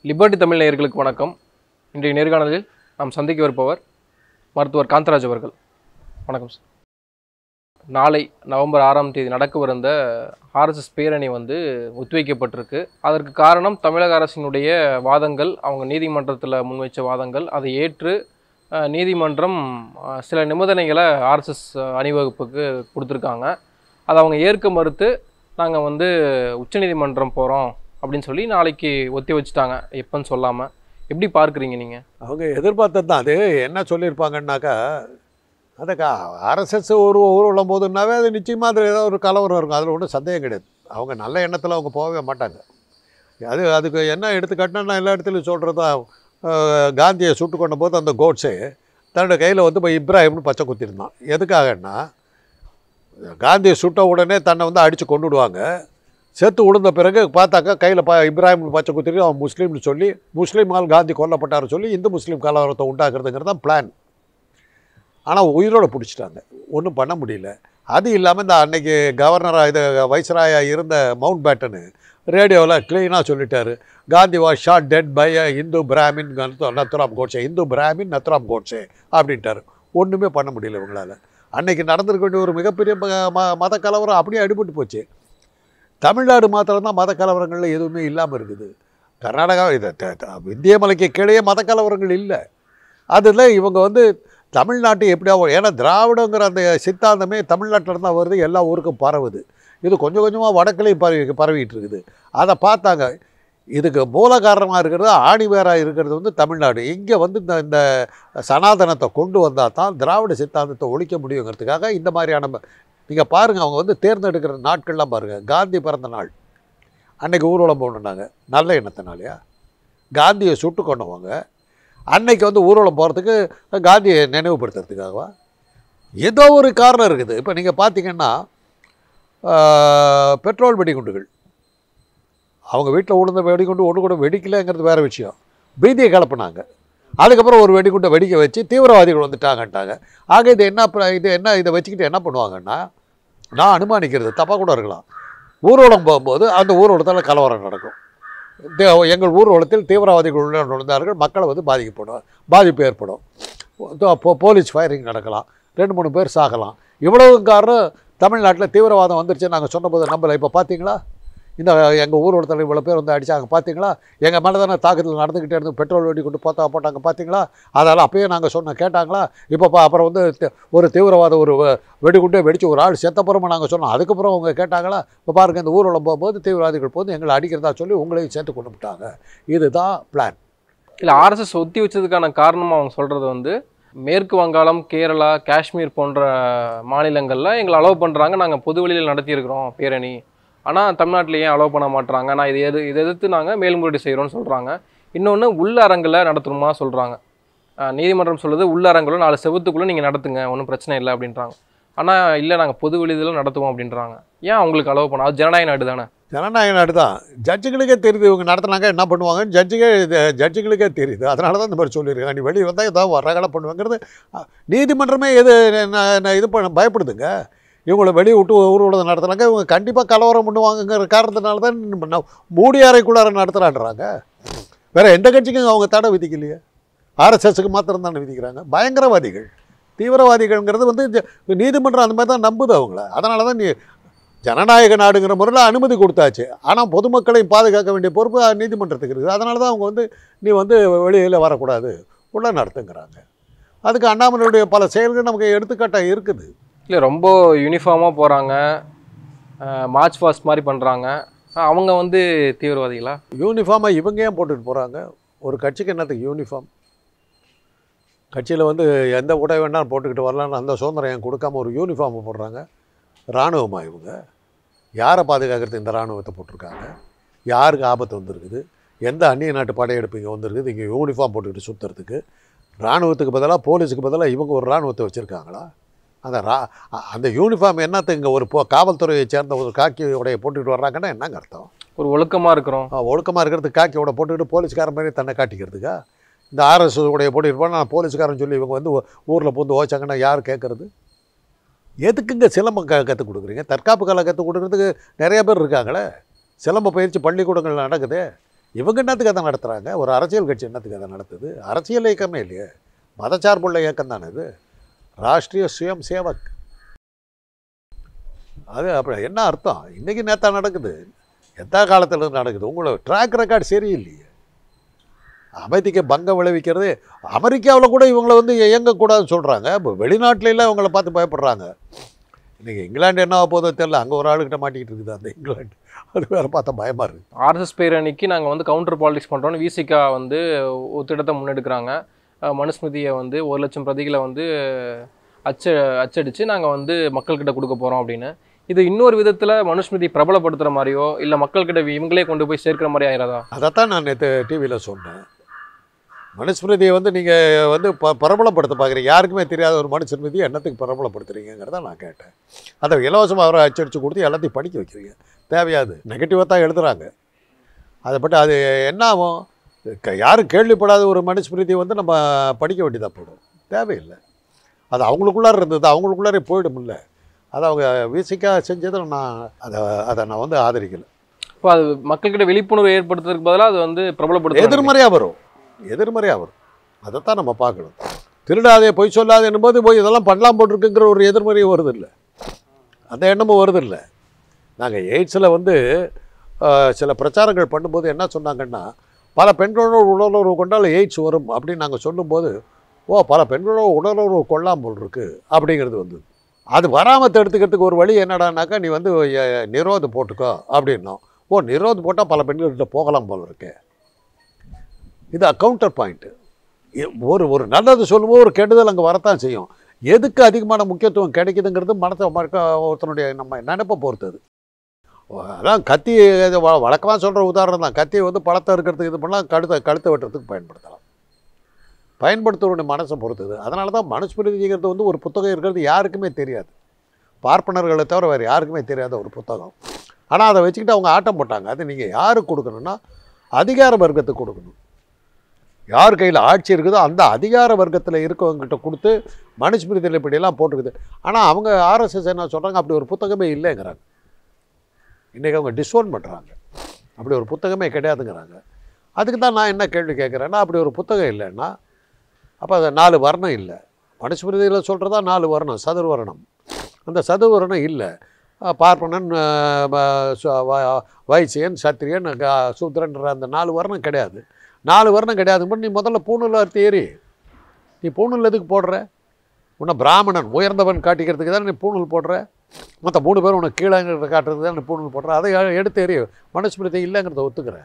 Liberty Tamil நேயர்களுக்கு வணக்கம் இன்றைய நேர்காணலில் நாம் சந்திக்க வருப்பவர் மருத்துவர் காந்தராஜ் அவர்கள் வணக்கம் சார் நாளை நவம்பர் ஆறாம் தேதி நடக்கவிருந்த ஆர்எஸ்எஸ் பேரணி வந்து ஒத்திவைக்கப்பட்டிருக்கு அதற்கு காரணம் தமிழக அரசினுடைய வாதங்கள் அவங்க நீதிமன்றத்தில் முன்வைச்ச வாதங்கள் அதை ஏற்று அஹ், நீதிமன்றம் அஹ், சில நிபந்தனைகளை ஆர்எஸ்எஸ் அணிவகுப்புக்கு கொடுத்துருக்காங்க அதை அவங்க ஏற்க மறுத்து நாங்கள் வந்து உச்சநீதிமன்றம் போகிறோம் அப்படின்னு சொல்லி நாளைக்கு ஒத்தி வச்சுட்டாங்க எப்போன்னு சொல்லாமல் எப்படி பார்க்குறீங்க நீங்கள் அவங்க எதிர்பார்த்தது தான் அது என்ன சொல்லியிருப்பாங்கன்னாக்கா அதுக்கா ஆர்எஸ்எஸ் ஒரு ஊர்வலம் போதுன்னாவே அது நிச்சயமாக அதில் ஏதோ ஒரு கலவரம் இருக்கும் அதில் ஒன்றும் சந்தேகம் கிடையாது அவங்க நல்ல எண்ணத்தில் அவங்க போகவே மாட்டாங்க அது அதுக்கு என்ன எடுத்துக்காட்டினா நான் எல்லா இடத்துலையும் சொல்கிறது தான் அஹ், காந்தியை சுட்டு கொண்ட போது அந்த கோட்ஸே தன்னோட கையில் வந்து இப்போ இப்ராஹிம்னு பச்சை குத்திருந்தான் எதுக்காகன்னா காந்தியை சுட்ட உடனே தன்னை வந்து அடித்து கொண்டுடுவாங்க செத்து விழுந்த பிறகு பார்த்தாக்கா கையில் ப இப்ராஹிம் பச்சை குத்திட்டு அவன் முஸ்லீம்னு சொல்லி முஸ்லீமால் காந்தி கொல்லப்பட்டார் சொல்லி இந்து முஸ்லீம் கலவரத்தை உண்டாக்குறதுங்கிறது தான் பிளான் ஆனால் உயிரோட பிடிச்சிட்டாங்க ஒன்றும் பண்ண முடியல அது இல்லாமல் இந்த அன்னைக்கு கவர்னராக இது வைஸ்ராயாக இருந்த மவுண்ட் பேட்டனு ரேடியோவில் க்ளீனாக சொல்லிட்டாரு Gandhi was shot dead by a Hindu Brahmin Nathuram Godse Hindu Brahmin Nathuram Godse அப்படின்ட்டாரு ஒன்றுமே பண்ண முடியல இவங்களால அன்னைக்கு நடந்திருக்க வேண்டிய ஒரு மிகப்பெரிய ம- ம- மத கலவரம் அப்படியே அடிபட்டு போச்சு தமிழ்நாடு மாத்திரம் தான் மத கலவரங்கள்ல எதுவுமே இல்லாமல் இருக்குது கர்நாடகா இது த- த- இந்திய மலைக்கு கீழே மத கலவரங்கள் இல்லை அதில் இவங்க வந்து தமிழ்நாட்டை எப்படியா ஏன்னா திராவிடங்கிற அந்த சித்தாந்தமே தமிழ்நாட்டில் தான் வருது எல்லா ஊருக்கும் பரவுது இது கொஞ்சம் கொஞ்சமாக வடக்குலையும் பரவி பரவிட்டு இருக்குது அதை பார்த்தாங்க இதுக்கு மூல காரணமாக இருக்கிறது ஆணிவேராக இருக்கிறது வந்து தமிழ்நாடு இங்கே வந்து இந்த இந்த சனாதனத்தை கொண்டு வந்தால் தான் திராவிட சித்தாந்தத்தை ஒழிக்க முடியுங்கிறதுக்காக இந்த மாதிரியான நீங்கள் பாருங்கள் அவங்க வந்து தேர்ந்தெடுக்கிற நாட்கள்லாம் பாருங்கள் காந்தி பிறந்த நாள் அன்னைக்கு ஊர்வலம் போகணுன்னாங்க நல்ல எண்ணத்தினாலையா காந்தியை சுட்டு கொண்டவங்க அன்னைக்கு வந்து ஊர்வலம் போகிறதுக்கு காந்தியை நினைவுபடுத்துறதுக்காகவா ஏதோ ஒரு காரணம் இருக்குது இப்போ நீங்கள் பார்த்தீங்கன்னா ஆஹ், பெட்ரோல் வெடிகுண்டுகள் அவங்க வீட்டில் விழுந்த வெடிகுண்டு ஒன்று கூட வெடிக்கலைங்கிறது வேறு விஷயம் பீதியை கிளப்புனாங்க அதுக்கப்புறம் ஒரு வெடிகுண்டை வெடிக்க வச்சு தீவிரவாதிகள் வந்துட்டாங்கன்ட்டாங்க ஆக இது என்ன ப- இது என்ன இதை வச்சுக்கிட்டு என்ன பண்ணுவாங்கன்னா நான் அனுமானிக்கிறது தப்பாக கூட இருக்கலாம் ஊர்வலம் போகும்போது அந்த ஊர்வலத்தில் கலவரம் நடக்கும் தே- எங்கள் ஊர்வலத்தில் தீவிரவாதிகள் உள்ள நுழைந்தார்கள் மக்களை வந்து பாதிக்கப்படும் பாதிப்பு ஏற்படும் போ- போ- போலீஸ் ஃபயரிங் நடக்கலாம் ரெண்டு மூணு பேர் சாகலாம் இவ்வளவு காரணம் தமிழ்நாட்டில் தீவிரவாதம் வந்துருச்சு நாங்கள் சொன்னபோது நம்பலை இப்போ பார்த்தீங்களா இந்த எங்கள் ஊர்வலத்தில் இவ்வளோ பேர் வந்து அடித்தாங்க பார்த்தீங்களா எங்கள் மேலே தானே தாக்குதல் நடந்துக்கிட்டே இருந்து பெட்ரோல் வெடி கொண்டு போத்தா போட்டாங்க பார்த்தீங்களா அதெல்லாம் அப்பயே நாங்கள் சொன்னோம் கேட்டாங்களா இப்போ பா அப்புறம் வந்து தி- ஒரு தீவிரவாத ஒரு வெ- வெடிகுண்டே வெடிச்சு ஒரு ஆள் செத்தப்புறமா நாங்கள் சொன்னோம் அதுக்கப்புறம் அவங்க கேட்டாங்களா இப்போ பாருங்கள் இந்த ஊர்வலம் போகும்போது தீவிரவாதிகள் போது எங்களை அடிக்கிறதா சொல்லி உங்களையும் சேர்த்து கொண்டு விட்டாங்க இதுதான் பிளான் இல்லை ஆர்எஸ்எஸ் ஒத்தி வச்சதுக்கான காரணம் அவங்க சொல்கிறது வந்து மேற்கு வங்காளம் கேரளா காஷ்மீர் போன்ற மாநிலங்களில் எங்களை அலோவ் பண்ணுறாங்க நாங்கள் பொது வெளியில் நடத்தியிருக்கிறோம் பேரணி ஆனால் தமிழ்நாட்டில் ஏன் அலோவ் பண்ண மாட்றாங்க நான் இதை எது இதை எதிர்த்து நாங்கள் மேல்முறையீடு செய்கிறோம்னு சொல்கிறாங்க இன்னொன்று உள்ளரங்கில் நடத்தணுமா சொல்கிறாங்க நீதிமன்றம் சொல்லுது உள்ளரங்கில் நாலு செவத்துக்குள்ளே நீங்கள் நடத்துங்க ஒன்றும் பிரச்சனை இல்லை அப்படின்றாங்க ஆனால் இல்லை நாங்கள் பொது வெளியில் நடத்துவோம் அப்படின்றாங்க ஏன் அவங்களுக்கு அலோவ் பண்ண அது ஜனநாயக நாடு தானே ஜனநாயக நாடு தான் ஜட்ஜுகளுக்கே தெரியுது இவங்க நடத்துனாங்க என்ன பண்ணுவாங்கன்னு ஜட்ஜுக்கே இது ஜட்ஜுகளுக்கே தெரியுது அதனால தான் இந்த மாதிரி சொல்லியிருக்காங்க நீ வெளியே வந்தால் ஏதாவது ரகலை பண்ணுவாங்கிறது அ, நீதிமன்றமே எது ந- ந- இது பண்ண பயப்படுதுங்க இவங்களை வெளியே விட்டு ஊர்வலம் நடத்துனாங்க இவங்க கண்டிப்பாக கலவரம் பண்ணுவாங்கங்கிற காரணத்தினால தான் நம்ம மூடி அறைக்குள்ளார நடத்துகிறான்றாங்க வேறு எந்த கட்சிக்கும் அவங்க தடை விதிக்கலையே ஆர்எஸ்எஸ்க்கு மாத்திரம் தானே விதிக்கிறாங்க பயங்கரவாதிகள் தீவிரவாதிகள்ங்கிறது வந்து ஜ- நீதிமன்றம் அந்த மாதிரி தான் நம்புது அவங்கள அதனால தான் நீ ஜனநாயக நாடுங்கிற முறையில் அனுமதி கொடுத்தாச்சு ஆனால் பொதுமக்களையும் பாதுகாக்க வேண்டிய பொறுப்பு நீதிமன்றத்துக்கு இருக்குது அதனால தான் அவங்க வந்து நீ வந்து வெளியில் வரக்கூடாது உள்ள நடத்துங்கிறாங்க அதுக்கு அண்ணாமலையுடைய பல செயல்கள் நமக்கு எடுத்துக்காட்டாக இருக்குது இல்லை ரொம்ப யூனிஃபார்மாக போகிறாங்க மார்ச் ஃபாஸ்ட் மாதிரி பண்ணுறாங்க அவங்க வந்து தீவிரவாதிகளா யூனிஃபார்மாக இவங்க ஏன் போட்டுட்டு போகிறாங்க ஒரு கட்சிக்கு என்னத்துக்கு யூனிஃபார்ம் கட்சியில் வந்து எந்த உடை வேணாலும் போட்டுக்கிட்டு வரலான்னு அந்த சுதந்திரம் ஏன் கொடுக்காம ஒரு யூனிஃபார்மை போடுறாங்க இராணுவமா இவங்க யாரை பாதுகாக்கிறதுக்கு இந்த இராணுவத்தை போட்டிருக்காங்க யாருக்கு ஆபத்து வந்திருக்குது எந்த அந்நிய நாட்டு படையெடுப்பு இங்கே வந்திருக்குது இங்கே யூனிஃபார்ம் போட்டுக்கிட்டு சுற்றுறதுக்கு இராணுவத்துக்கு பதிலாக போலீஸுக்கு பதிலாக இவங்க ஒரு இராணுவத்தை வச்சுருக்காங்களா அந்த ரா அ- அந்த யூனிஃபார்ம் என்னத்துக்கு இங்கே ஒரு போ காவல்துறையை சேர்ந்த ஒரு காக்கி உடைய போட்டுக்கிட்டு வர்றாங்கன்னா என்னங்க அர்த்தம் ஒரு ஒழுக்கமாக இருக்கிறோம் ஒழுக்கமாக இருக்கிறது காக்கியோட போட்டுக்கிட்டு போலீஸ்காரன் மாதிரி தன்னை காட்டிக்கிறதுக்கா இந்த ஆர்எஸ் உடைய போட்டிருப்பான் நான் போலீஸ்காரன் சொல்லி இவங்க வந்து ஊரில் பூந்து ஓச்சாங்கன்னா யார் கேட்குறது எதுக்குங்க சிலம்பம் க கற்றுக் கொடுக்குறீங்க தற்காப்பு கலை கற்றுக் கொடுக்குறதுக்கு நிறைய பேர் இருக்காங்களே சிலம்ப பயிற்சி பள்ளிக்கூடங்கள் நடக்குது இவங்க என்னத்துக்கு அதை நடத்துகிறாங்க ஒரு அரசியல் கட்சி என்னத்துக்கு அதை நடத்துது அரசியல் இயக்கமே இல்லையே மதச்சார்புள்ள இயக்கம் தானே இது ராஷ்ட்ரிய சுயம் சேவக் அது அப்படி என்ன அர்த்தம் இன்றைக்கி நேத்தா நடக்குது எந்த காலத்துல இருந்து நடக்குது உங்களோட ட்ராக் ரெக்கார்டு சரியில்லையே அமைதிக்கு பங்கம் விளைவிக்கிறது அமெரிக்காவில் கூட இவங்களை வந்து இயங்கக்கூடாதுன்னு சொல்கிறாங்க இப்போ வெளிநாட்டிலலாம் இவங்களை பார்த்து பயப்படுறாங்க இன்றைக்கி இங்கிலாந்து என்ன ஆக போதோ தெரியல அங்கே ஒரு ஆளுகிட்ட மாட்டிக்கிட்டு இருக்குது அந்த இங்கிலாந்து அது வேறு பார்த்தா பயமாக இருக்குது ஆர்எஸ்எஸ் பேரணிக்கு நாங்கள் வந்து கவுண்டர் பாலிடிக்ஸ் பண்ணுறோன்னு விசிகா வந்து ஒரு திட்டத்தை முன்னெடுக்கிறாங்க அஹ் மனுஸ்மிருதியை வந்து ஒரு லட்சம் பிரதிகளை வந்து அச்ச அச்சடித்து நாங்கள் வந்து மக்கள்கிட்ட கொடுக்க போகிறோம் அப்படின்னு இது இன்னொரு விதத்தில் மனுஸ்மிருதி பிரபலப்படுத்துகிற மாதிரியோ இல்லை மக்கள்கிட்ட இவங்களே கொண்டு போய் சேர்க்கிற மாதிரி ஆயிராதா அதைத்தான் நான் நேற்று டிவியில் சொன்னேன் மனுஸ்மிருதியை வந்து நீங்கள் வந்து ப பிரபலப்படுத்த பார்க்குறீங்க யாருக்குமே தெரியாத ஒரு மனுஸ்மிருதியை என்னத்துக்கு பிரபலப்படுத்துறீங்கிறத நான் கேட்டேன் அதை இலவசமாக அவரை அச்சடித்து கொடுத்து எல்லாத்தையும் படிக்க வைக்கிறீங்க தேவையாது நெகட்டிவாக தான் எழுதுகிறாங்க அதை பற்றி அது என்ன ஆகும் க- யாரும் கேள்விப்படாத ஒரு மனுஸ்மிருதியை வந்து நம்ம படிக்க வேண்டியதாக போடும் தேவையில்லை அது அவங்களுக்குள்ளார இருந்தது அவங்களுக்குள்ளாரே போயிடும்ல அதை அவங்க விசிக்காக செஞ்சதை நான் அதை அதை நான் வந்து ஆதரிக்கலை இப்போ அது மக்கள்கிட்ட விழிப்புணர்வு ஏற்படுத்துறதுக்கு பதிலாக அது வந்து பிரபலப்படுத்த எதிர்மறையாக வரும் எதிர்மறையாக வரும் அதைத்தான் நம்ம பார்க்கணும் திருடாதே பொய் சொல்லாதே என்னும்போது போய் இதெல்லாம் பண்ணலாம் போட்டிருக்குங்கிற ஒரு எதிர்மறையும் வருது இல்லை அந்த எண்ணமும் வருது இல்லை நாங்கள் எய்ட்ஸில் வந்து ஆஹ், சில பிரச்சாரங்கள் பண்ணும்போது என்ன சொன்னாங்கன்னா பல பெண்களோட உடலுறவு கொண்டால் எய்ட்ஸ் வரும் அப்படின்னு நாங்கள் சொல்லும்போது ஓ பல பெண்களோட உடலுறவு கொள்ளாமல் போல் இருக்கு அப்படிங்கிறது வந்து அது வராமல் தடுத்துக்கிறதுக்கு ஒரு வழி என்னடானாக்கா நீ வந்து அஹ், நிரோது போட்டுக்கோ அப்படின்னோம் ஓ நிரோது போட்டால் பல பெண்கள்கிட்ட போகலாம் போல இருக்கு இது கவுண்டர் பாயிண்ட்டு ஒரு ஒரு நல்லது சொல்லும்போது ஒரு கெடுதல் அங்கே வரத்தான் செய்யும் எதுக்கு அதிகமான முக்கியத்துவம் கிடைக்குதுங்கிறது மனத்தை மறக்க ஒருத்தனுடைய நம்ம நினைப்பை பொறுத்தது அதான் கத்தி இது வ- வழக்கமாக சொல்கிற உதாரணம் தான் கத்தியை வந்து பழத்தை இருக்கிறதுக்கு இது பண்ணலாம் கழுத்தை கழுத்தை வெட்டுறதுக்கு பயன்படுத்தலாம் பயன்படுத்துவருடைய மனசை பொறுத்தது அதனால தான் மனுஸ்மிருதிங்கிறது வந்து ஒரு புத்தகம் இருக்கிறது யாருக்குமே தெரியாது பார்ப்பனர்களை தவிர வேறு யாருக்குமே தெரியாத ஒரு புத்தகம் ஆனால் அதை வச்சுக்கிட்டு அவங்க ஆட்டம் போட்டாங்க அது நீங்கள் யாருக்கு கொடுக்கணும்னா அதிகார வர்க்கத்துக்கு கொடுக்கணும் யார் கையில் ஆட்சி இருக்குதோ அந்த அதிகார வர்க்கத்தில் இருக்கவங்ககிட்ட கொடுத்து மனுஸ்மிருதியில் இப்படியெல்லாம் போட்டுக்குது ஆனால் அவங்க ஆர்எஸ்எஸ் என்ன சொல்கிறாங்க அப்படி ஒரு புத்தகமே இல்லைங்கிறாங்க இன்றைக்கி அவங்க டிஸ்ஓன் பண்ணுறாங்க அப்படி ஒரு புத்தகமே கிடையாதுங்கிறாங்க அதுக்கு தான் நான் என்ன கேள்வி கேட்குறேன்னா அப்படி ஒரு புத்தகம் இல்லைன்னா அப்போ அது நாலு வர்ணம் இல்லை மனுஸ்மிருதியில் சொல்கிறதா நாலு வர்ணம் சதுர்வர்ணம் அந்த சதுர்வர்ணம் இல்லை அஹ் பார்ப்பனன் அஹ் வ- சு- வ- வைசியன் சத்திரியன் க- சூத்திரன்ற அந்த நாலு வர்ணம் கிடையாது நாலு வர்ணம் கிடையாது பட் நீ முதல்ல பூணூல் அறுத்து ஏறி நீ பூணூல் எதுக்கு போடுற உன்னை பிராமணன் உயர்ந்தவன் காட்டிக்கிறதுக்கு தானே நீ பூணூல் போடுற மற்ற மூணு பேர் உனக்கு கீழங்கிறத காட்டுறதுக்கு தான் நீ பூணூல் போடுற அதை எ- எடுத்து எறி மனுஸ்மிருதி இல்லைங்கிறத ஒத்துக்கிற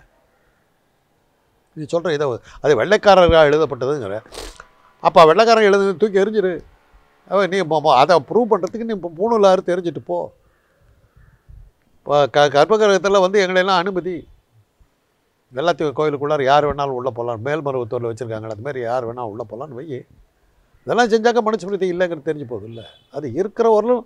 நீ சொல்கிற இதை அது வெள்ளைக்காரர்களாக எழுதப்பட்டதுங்கிற அப்போ வெள்ளைக்காரன் எழுதுனது தூக்கி எரிஞ்சிரு அவன் நீ மொ- மொ- அதை ப்ரூவ் பண்ணுறதுக்கு நீ இப்போ பூணூல் அறுத்து எரிஞ்சிட்டு போ இப்போ க கர்ப்பகிரகத்தில் வந்து எங்களெல்லாம் அனுமதி வெள்ளத்தீவு கோயிலுக்குள்ளார யார் வேணாலும் உள்ளே போகலாம் மேல்மருவத்தூரில் வச்சுருக்காங்க அது மாதிரி யார் வேணாலும் உள்ளே போகலான்னு வை இதெல்லாம் செஞ்சாக்க மனுஸ்மிருதி இல்லைங்கிறது தெரிஞ்சு போகுது இல்லை அது இருக்கிறவர்களும்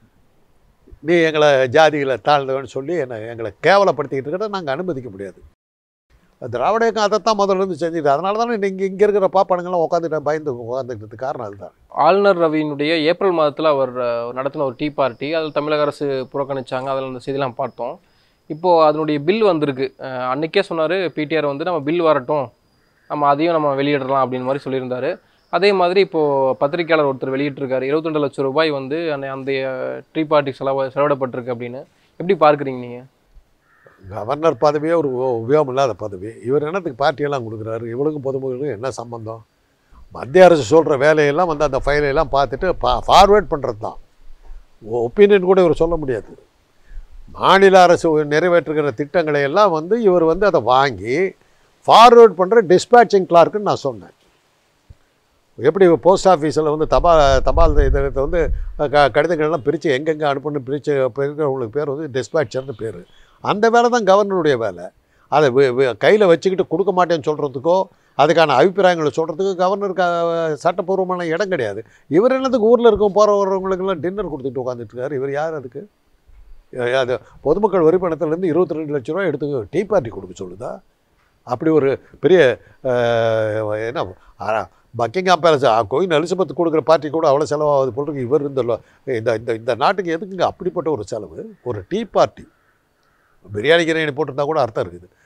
நீ எங்களை ஜாதிகளை தாழ்ந்தவன்னு சொல்லி என்னை எங்களை கேவலப்படுத்திக்கிட்டு இருக்கிறத நாங்கள் அனுமதிக்க முடியாது திராவிட இயக்கம் அதைத்தான் முதல்ல இருந்து செஞ்சுது அதனால தானே இங்கே இங்கே இருக்கிற பாப்பானுங்கெல்லாம் உட்காந்துட்டு பயந்து உட்காந்துக்கிறதுக்கு காரணம் அதுதான் ஆளுநர் ரவியினுடைய ஏப்ரல் மாதத்தில் அவர் அஹ், நடத்தின ஒரு டீ பார்ட்டி அதில் தமிழக அரசு புறக்கணிச்சாங்க அதில் அந்த செய்திலாம் பார்த்தோம் இப்போது அதனுடைய பில் வந்திருக்கு அஹ், அன்னைக்கே சொன்னார் பிடிஆர் வந்து நம்ம பில் வரட்டும் நம்ம அதையும் நம்ம வெளியிடலாம் அப்படின்னு மாதிரி சொல்லியிருந்தாரு அதே மாதிரி இப்போது பத்திரிக்கையாளர் ஒருத்தர் வெளியிட்டிருக்காரு 22 லட்சம் ரூபாய் வந்து அந்த அந்த டீ பார்ட்டிக்கு செலவு செலவிடப்பட்டிருக்கு அப்படின்னு எப்படி பார்க்குறீங்க நீங்கள் கவர்னர் பதவியே ஒரு உ- உபயோகம் இல்லாத பதவி இவர் என்னத்துக்கு பார்ட்டியெல்லாம் கொடுக்குறாரு இவளுக்கும் பொதுமக்களுக்கும் என்ன சம்பந்தம் மத்திய அரசு சொல்கிற வேலையெல்லாம் வந்து அந்த ஃபைலையெல்லாம் பார்த்துட்டு பா ஃபார்வேர்ட் பண்ணுறது தான் ஒப்பீனியன் கூட இவர் சொல்ல முடியாது மாநில அரசு நிறைவேற்றுகிற திட்டங்களை எல்லாம் வந்து இவர் வந்து அதை வாங்கி ஃபார்வேர்ட் பண்ணுற டிஸ்பேச்சிங் கிளார்க்குன்னு நான் சொன்னேன் எப்படி போஸ்ட் ஆஃபீஸில் வந்து தபால் தபால் இதை வந்து க கடிதங்கள்லாம் பிரித்து எங்கெங்கே அனுப்பணும் பிரித்து பிரிக்கிறவங்களுக்கு பேர் வந்து டிஸ்பேச்சர்னு பேர் அந்த வேலை தான் கவர்னருடைய வேலை அதை கையில் வச்சுக்கிட்டு கொடுக்க மாட்டேன்னு சொல்கிறதுக்கோ அதுக்கான அபிப்பிராயங்களை சொல்கிறதுக்கு கவர்னருக்கு அஹ், சட்டப்பூர்வமான இடம் கிடையாது இவர் என்னத்துக்கு ஊரில் இருக்க போகிற வரவங்களுக்கெல்லாம் டின்னர் கொடுத்துட்டு உட்காந்துட்டு இருக்காரு இவர் யார் அதுக்கு அஹ், அது பொதுமக்கள் வரி பணத்துலேருந்து இருபத்தி ரெண்டு லட்ச ரூபா எடுத்து டீ பார்ட்டி கொடுக்க சொல்லுதா அப்படி ஒரு பெரிய அஹ், என்ன அ- பக்கிங்ஹாம் பேலஸ் கோயின் எலிசபெத் கொடுக்குற பார்ட்டி கூட அவ்வளோ செலவாகுது போல் இருக்கு இவர் இந்த லோ- இந்த இந்த இந்த நாட்டுக்கு எதுக்குங்க அப்படிப்பட்ட ஒரு செலவு ஒரு டீ பார்ட்டி பிரியாணி கிரியாணி போட்டிருந்தா கூட அர்த்தம் இருக்குது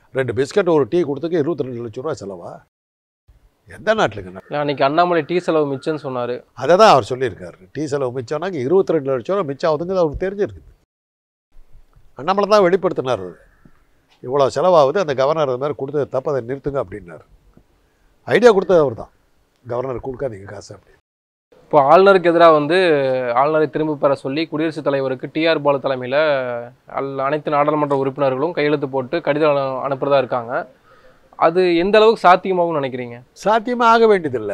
ரெண்டு பிஸ்கட் ஒரு டீ கொடுத்துக்கு இருபத்தி ரெண்டு லட்ச ரூபா செலவா எந்த நாட்டுலுங்க அன்னைக்கு அண்ணாமலை டீ செலவு மிச்சம்னு சொன்னாரு அதை தான் அவர் சொல்லியிருக்காரு டீ செலவு மிச்சம்னாக்க இருபத்தி ரெண்டு லட்ச ரூபா மிச்சம் ஆகுதுங்கிறது அவருக்கு தெரிஞ்சிருக்குது அண்ணாமலை தான் வெளிப்படுத்தினார் அவரு. இவ்வளோ செலவாகுது அந்த கவர்னர் அது மாதிரி கொடுத்தது தப்பு அதை நிறுத்துங்க அப்படின்னாரு ஐடியா கொடுத்தது அவர் தான் கவர்னர் கொடுக்காதீங்க காசு அப்படி இப்போ ஆளுநருக்கு எதிராக வந்து ஆளுநரை திரும்ப பெற சொல்லி குடியரசுத் தலைவருக்கு டிஆர் பாலு தலைமையில் அல் அனைத்து நாடாளுமன்ற உறுப்பினர்களும் கையெழுத்து போட்டு கடிதம் அனு- அனுப்புறதா இருக்காங்க அது எந்த அளவுக்கு சாத்தியமாகும்னு நினைக்கிறீங்க சாத்தியமே ஆக வேண்டியதில்லை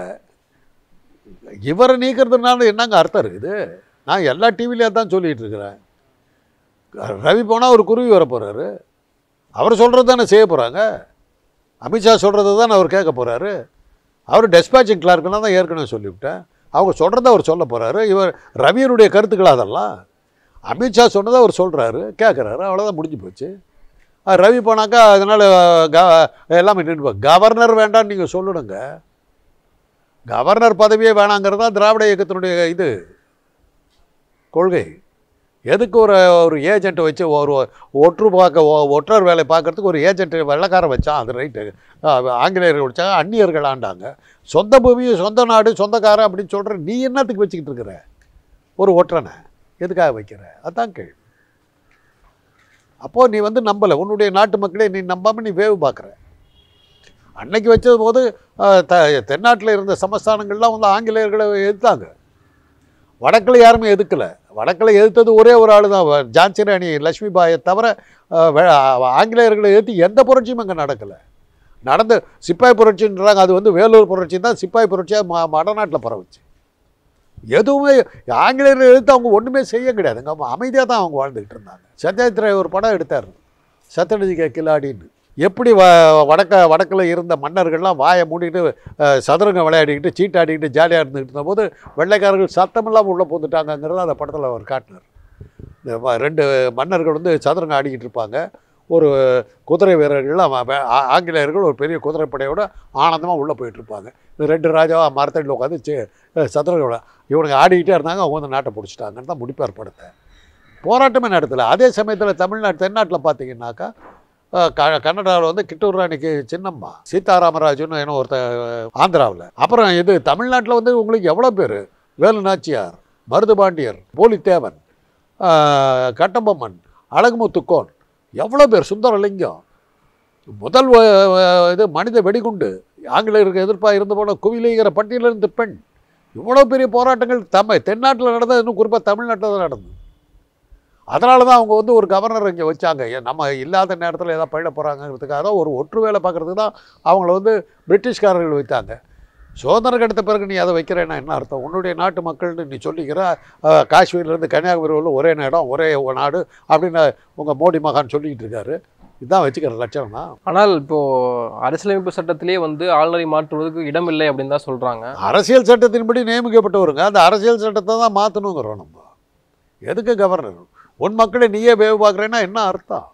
இவரை நீக்கிறதுனால என்னங்க அர்த்தம் இருக்குது நான் எல்லா டிவிலையும் தான் சொல்லிகிட்டு இருக்கிறேன் ரவி போனால் ஒரு குருவி வர போகிறாரு அவர் சொல்கிறது தானே செய்ய போகிறாங்க அமித்ஷா சொல்கிறது தானே அவர் கேட்க போகிறாரு அவர் டெஸ்பாச்சிங் கிளார்க்குனா தான் ஏற்கனவே சொல்லிவிட்டேன் அவங்க சொல்கிறத அவர் சொல்ல போகிறாரு இவர் ரவியனுடைய கருத்துக்கள் அதெல்லாம் அமித்ஷா சொன்னதை அவர் சொல்கிறாரு கேட்குறாரு அவ்வளோதான் முடிஞ்சு போச்சு அஹ் ரவி போனாக்கா அதனால் க எல்லாமே நின்று கவர்னர் வேண்டாம்னு நீங்கள் சொல்லிடுங்க கவர்னர் பதவியே வேணாங்கிறது தான் திராவிட இயக்கத்தினுடைய இது கொள்கை எதுக்கு ஒரு ஒரு ஏஜென்ட்டை வச்சு ஒரு ஒற்று பார்க்க ஒ- ஒற்றர் வேலை பார்க்கறதுக்கு ஒரு ஏஜென்ட் வெள்ளக்காரன் வச்சான் அது ரைட்டு ஆங்கிலேயர்கள் வச்சாங்க அந்நியர்கள் ஆண்டாங்க சொந்த பூமி சொந்த நாடு சொந்தக்காரன் அப்படின்னு சொல்கிற நீ என்னத்துக்கு வச்சுக்கிட்டு இருக்கிற ஒரு ஒற்றனை எதுக்காக வைக்கிற அதான் கேள்வி அப்போது நீ வந்து நம்பலை உன்னுடைய நாட்டு மக்களே நீ நம்பாமல் நீ வேவு பார்க்குற அன்னைக்கு வச்சது போது அஹ், த தென்னாட்டில் இருந்த சமஸ்தானங்கள்லாம் வந்து ஆங்கிலேயர்களை எதிர்த்தாங்க வடக்கில் யாருமே எதிர்க்கலை வடக்கில் எதிர்த்தது ஒரே ஒரு ஆள் தான் வ- ஜான்சி ராணி லட்சுமி பாயை தவிர அஹ், வெ- அஹ், ஆங்கிலேயர்களை எதிர்த்து எந்த புரட்சியும் அங்கே நடக்கலை நடந்த சிப்பாய் புரட்சின்றாங்க அது வந்து வேலூர் புரட்சி தான் சிப்பாய் புரட்சியாக ம வடநாட்டில் பரவுச்சு எதுவுமே ஆங்கிலேயர்கள் எதிர்த்து அவங்க ஒன்றுமே செய்ய கிடையாது அங்கே அமைதியாக தான் அவங்க வாழ்ந்துக்கிட்டு இருந்தாங்க சத்யஜித் ராய் ஒரு படம் எடுத்தார் சத்யநதிக்க கில்லாடின்னு எப்படி வ வடக்க வடக்கில் இருந்த மன்னர்கள்லாம் வாயை மூடிட்டு அஹ், சதுரங்கம் விளையாடிக்கிட்டு சீட்டாடிக்கிட்டு ஜாலியாக இருந்துக்கிட்டு இருந்தபோது வெள்ளைக்காரர்கள் சத்தமில்லாமல் உள்ளே போந்துட்டாங்கங்கிறத அந்த படத்தில் அவர் காட்டினார் இந்த வ- ரெண்டு மன்னர்கள் வந்து சதுரங்கம் ஆடிக்கிட்டு இருப்பாங்க ஒரு குதிரை வீரர்கள்லாம் வ- வ- ஆ- ஆங்கிலேயர்கள் ஒரு பெரிய குதிரைப்படையோட ஆனந்தமாக உள்ளே போயிட்டு இருப்பாங்க இந்த ரெண்டு ராஜாவா மரத்தடியில் உட்காந்து சி சதுரங்க விளை- இவனுங்க ஆடிக்கிட்டே இருந்தாங்க அவங்க வந்து நாட்டை பிடிச்சிட்டாங்கன்னு தான் முடிப்பார் படத்தை போராட்டமே நடத்தலை அதே சமயத்தில் தமிழ்நாடு தென்னாட்டில் பார்த்தீங்கன்னாக்கா அஹ், க கன்னடாவில் வந்து கிட்டூர் ராணிக்கு சின்னம்மா சீதாராமராஜுன்னு என்ன ஒருத்த ஆந்திராவில் அப்புறம் இது தமிழ்நாட்டில் வந்து உங்களுக்கு எவ்வளோ பேர் வேலு நாச்சியார் மருதுபாண்டியர் போலித்தேவன் அஹ், கட்டபொம்மன் அழகுமுத்துக்கோன் எவ்வளோ பேர் சுந்தரலிங்கம் முதல் வ- வ- இது மனித வெடிகுண்டு ஆங்கிலேயருக்கு எதிர்ப்பாக இருந்த போல குவிலிங்கிற பட்டியலிருந்து பெண் இவ்வளோ பெரிய போராட்டங்கள் தமிழ் தென்னாட்டில் நடந்தது இன்னும் குறிப்பாக தமிழ்நாட்டில் தான் நடந்தது அதனால தான் அவங்க வந்து ஒரு கவர்னர் இங்கே வச்சாங்க ஏன் நம்ம இல்லாத நேரத்தில் ஏதாவது பயில போகிறாங்கிறதுக்காக தான் ஒரு ஒற்று வேலை பார்க்குறதுக்கு தான் அவங்கள வந்து பிரிட்டிஷ்காரர்கள் வைத்தாங்க சுதந்திரம் கிடைத்த பிறகு நீ அதை வைக்கிறேன்னா என்ன அர்த்தம் உன்னுடைய நாட்டு மக்கள்னு நீ சொல்லிக்கிற அஹ், காஷ்மீர்லேருந்து கன்னியாகுமரி உள்ள ஒரே இடம் ஒரே நாடு அப்படின்னு உங்கள் மோடி மகான் சொல்லிக்கிட்டு இருக்காரு இதுதான் வச்சுக்கிற லட்சணம் தான் ஆனால் இப்போ அரசியலமைப்பு சட்டத்திலேயே வந்து ஆளுநரை மாற்றுவதற்கு இடம் இல்லை அப்படின்னு தான் சொல்றாங்க அரசியல் சட்டத்தின்படி நியமிக்கப்பட்டவருங்க அந்த அரசியல் சட்டத்தை தான் மாற்றணுங்கிறோம் நம்ம எதுக்கு கவர்னர் உன் மக்களை நீயே வேவு பார்க்குறேன்னா என்ன அர்த்தம்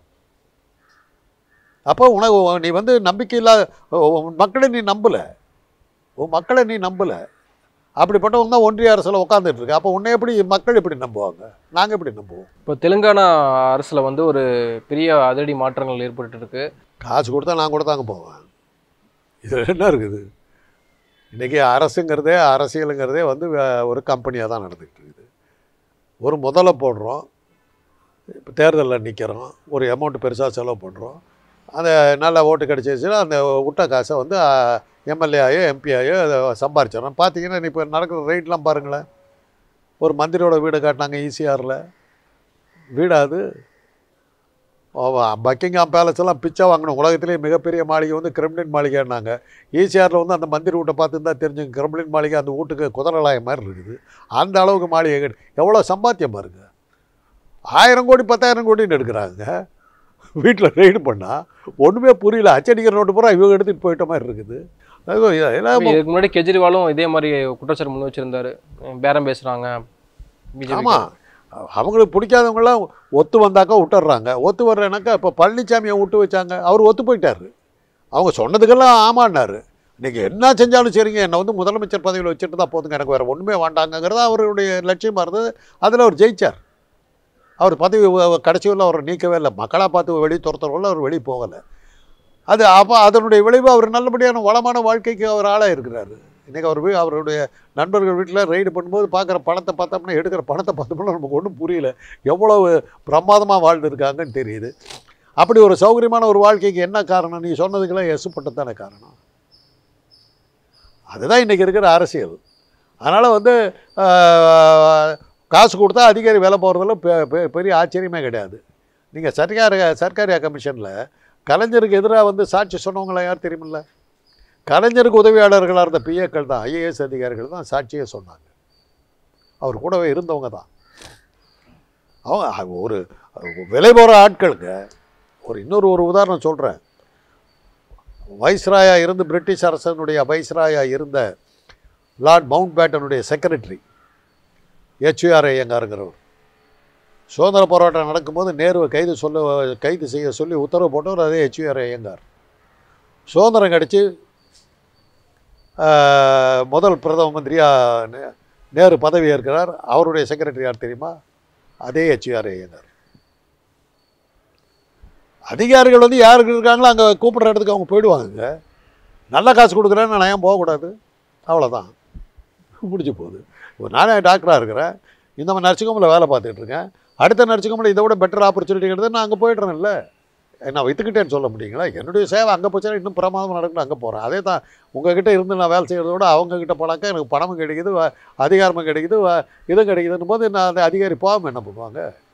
அப்போ உனக்கு உ- நீ வந்து நம்பிக்கை இல்லாத உ- உன் மக்களை நீ நம்பலை உன் மக்களை நீ நம்பலை அப்படிப்பட்டவங்க தான் ஒன்றிய அரசில் உட்காந்துட்டு இருக்கு அப்போ உன்னை எப்படி மக்கள் எப்படி நம்புவாங்க நாங்கள் எப்படி நம்புவோம் இப்போ தெலுங்கானா அரசுல வந்து ஒரு பெரிய அதிரடி மாற்றங்கள் ஏற்பட்டு இருக்கு காசு கொடுத்தா நான் கூட தாங்க போவேன் இதில் என்ன இருக்குது இன்றைக்கி அரசுங்கிறதே அரசியலுங்கிறதே வந்து வே- ஒரு கம்பெனியாக தான் நடந்துக்கிட்டு இருக்குது ஒரு முதல்ல போடுறோம் இப்போ தேர்தலில் நிற்கிறோம் ஒரு அமௌண்ட் பெருசாக செலவு பண்ணுறோம் அந்த நல்ல ஓட்டு கிடச்சிருச்சுன்னா அந்த விட்ட காசை வந்து எம்எல்ஏ ஆயோ எம்பி ஆயோ அதை சம்பாரிச்சிடறோம் பார்த்தீங்கன்னா இப்போ நடக்கிற ரேட்லாம் பாருங்களேன் ஒரு மந்திரியோட வீடு காட்டினாங்க ஈசிஆரில் வீடாது பக்கிங்காம் பேலஸ் எல்லாம் பிச்சை வாங்கணும் உலகத்திலே மிகப்பெரிய மாளிகை வந்து கிரெம்லின் மாளிகைன்னாங்க ஈசிஆரில் வந்து அந்த மந்திரி வீட்டை பார்த்துருந்தா தெரிஞ்சுங்க கிரெம்லின் மாளிகை அந்த வீட்டுக்கு குதிரலாய மாதிரி இருக்குது அந்த அளவுக்கு மாளிகை கட்டி எவ்வளோ சம்பாத்தியம் பாருங்க ஆயிரம் கோடி பத்தாயிரம் கோடின்னு எடுக்கிறாங்க வீட்டில் ரெய்டு பண்ணால் ஒன்றுமே புரியல அச்சடிக்கிற நோட்டு பூரா இவங்க எடுத்துகிட்டு போயிட்ட மாதிரி இருக்குது அது எல்லாம் இதுக்கு முன்னாடி கெஜ்ரிவாலும் இதே மாதிரி குற்றச்சாட்டு முன் வச்சிருந்தாரு பேரம் பேசுறாங்க பிஜேபி ஆமாம் அவங்களுக்கு பிடிக்காதவங்களாம் ஒத்து வந்தாக்கா விட்டுறாங்க ஒத்து வர்றேனாக்கா இப்போ பழனிசாமியை விட்டு வச்சாங்க அவர் ஒத்து போயிட்டாரு அவங்க சொன்னதுக்கெல்லாம் ஆமான்னாரு நீங்கள் என்ன செஞ்சாலும் சரிங்க என்னை வந்து முதலமைச்சர் பதவியில் வச்சுட்டு தான் போதுங்க எனக்கு வேறு ஒன்றுமே வேண்டாங்கங்கிறது அவருடைய லட்சியமாக இருந்தது அதில் அவர் ஜெயிச்சார் அவர் பதவி கடைசி வரல அவரை நீக்கவே இல்லை மக்களாக பார்த்து வெளியே துரத்துறவங்கள அவர் வெளியே போகலை அது அப்போ அதனுடைய விளைவு அவர் நல்லபடியான வளமான வாழ்க்கைக்கு அவர் ஆளாக இருக்கிறாரு இன்றைக்கி அவர் வீ அவருடைய நண்பர்கள் வீட்டில் ரைடு பண்ணும்போது பார்க்குற பணத்தை பார்த்தோம்னா எடுக்கிற பணத்தை பார்த்தோம்னா நமக்கு ஒன்றும் புரியல எவ்வளவு பிரமாதமாக வாழ்ந்துருக்காங்கன்னு தெரியுது அப்படி ஒரு சௌகரியமான ஒரு வாழ்க்கைக்கு என்ன காரணம் நீ சொன்னதுக்கெல்லாம் எசுப்பட்டத்தான காரணம் அதுதான் இன்றைக்கி இருக்கிற அரசியல் அதனால் வந்து ஆஹ், காசு கொடுத்தா அதிகாரி வேலை போகிறதுல பெ- பெ- பெரிய ஆச்சரியமே கிடையாது நீங்கள் சர்க்கார் சர்க்காரியா கமிஷனில் கலைஞருக்கு எதிராக வந்து சாட்சி சொன்னவங்களாம் யார் தெரியுமில்ல கலைஞருக்கு உதவியாளர்களாக இருந்த பிஏக்கள் தான் ஐஏஎஸ் அதிகாரிகள் தான் சாட்சியே சொன்னாங்க அவர் கூடவே இருந்தவங்க தான் அவங்க ஒரு விலை போகிற ஆட்களுக்கு ஒரு இன்னொரு ஒரு உதாரணம் சொல்கிறேன் வைஸ்ராயா இருந்து பிரிட்டிஷ் அரசனுடைய வைஸ்ராயா இருந்த லார்ட் மவுண்ட் பேட்டனுடைய செக்ரட்டரி ஹெச்ஆர் ஐயங்காருங்கிறவர் சுதந்திர போராட்டம் நடக்கும்போது நேருவை கைது சொல்ல கைது செய்ய சொல்லி உத்தரவு போட்டவர் அதே ஹெச்ஆர் ஐயங்கார் சுதந்திரம் கிடச்சி முதல் பிரதம மந்திரியாக நே- நேரு பதவி ஏற்கிறார் அவருடைய செக்ரட்டரி யார் தெரியுமா அதே ஹெச்ஆர் ஐயங்கார் அதிகாரிகள் வந்து யாருக்கு இருக்காங்களோ அங்கே கூப்பிடுற இடத்துக்கு அவங்க போயிடுவாங்க நல்ல காசு கொடுக்குறேன்னு நான் ஏன் போகக்கூடாது அவ்வளோதான் முடிஞ்சு போகுது இப்போ நானே டாக்டராக இருக்கிறேன் இந்த மாதிரி நர்சிங் ஹோமில் வேலை பார்த்துட்டு இருக்கேன் அடுத்த நர்சிங் ஹோமில் இதை விட பெட்டர் ஆப்பர்ச்சுனிட்டி கிடையாது நான் அங்கே போய்ட்றேன்ல நான் விற்றுக்கிட்டேன்னு சொல்ல முடியுங்களா என்னுடைய சேவை அங்கே போச்சுன்னா இன்னும் பிரமாதம் நடக்கணும் அங்கே போகிறேன் அதே தான் உங்ககிட்ட இருந்து நான் வேலை செய்கிறத விட அவங்கக்கிட்ட போனாக்கா எனக்கு பணமும் கிடைக்குது வ- அதிகாரமும் கிடைக்குது வ- இதுவும் கிடைக்குதுன்னு போது நான் அந்த அதிகாரி போகாமல் என்ன பண்ணுவாங்க